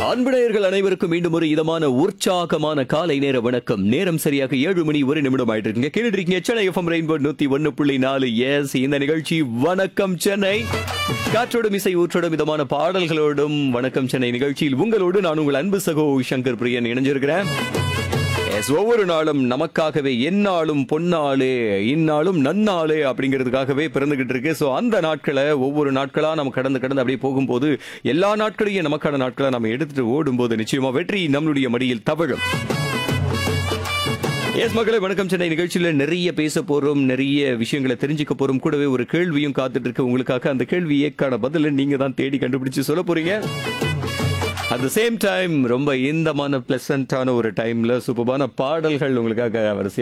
அன்புடையர்கள் அனைவருக்கும் மீண்டும் ஒரு இதமான உற்சாகமான காலை நேர வணக்கம் நேரம் சரியாக ஏழு மணி ஒரு நிமிடம் ஆயிட்டு இருக்கீங்க கேட்டுட்டு இருக்கீங்க சென்னை எஃப்எம் ரெயின்போ நூத்தி ஒன்னு புள்ளி நாலு எஸ் இந்த நிகழ்ச்சி வணக்கம் சென்னை காற்றோடும் இசை ஊற்றோடும் விதமான பாடல்களோடும் வணக்கம் சென்னை நிகழ்ச்சியில் உங்களோடு நான் உங்கள் அன்பு சகோ சங்கர் பிரியன் இணைஞ்சிருக்கிறேன் எஸ் ஒவ்வொரு நாளும் நமக்காகவே எந்நாளும் பொன்னாளே இந்நாளும் நன்னாளே அப்படிங்கிறதுக்காகவே பிறந்துகிட்டு இருக்கு ஸோ அந்த நாட்களை ஒவ்வொரு நாட்களா நம்ம கடந்து கடந்து அப்படியே போகும்போது எல்லா நாட்களையும் நமக்கான நாட்களை நம்ம எடுத்துட்டு ஓடும்போது நிச்சயமா வெற்றி நம்மளுடைய மடியில் தவழும் எஸ் மக்களை வணக்கம் சென்னை நிகழ்ச்சியில நிறைய பேச போறோம் நிறைய விஷயங்களை தெரிஞ்சுக்க போறோம் கூடவே ஒரு கேள்வியும் காத்துட்டு இருக்கு உங்களுக்காக அந்த கேள்வியேக்கான பதில நீங்க தான் தேடி கண்டுபிடிச்சு சொல்ல போறீங்க அட் த சேம் டைம் ரொம்ப இந்தமான பிளசண்டான ஒரு டைம்ல சூப்பரான பாடல்கள் உங்களுக்காக வரிசையா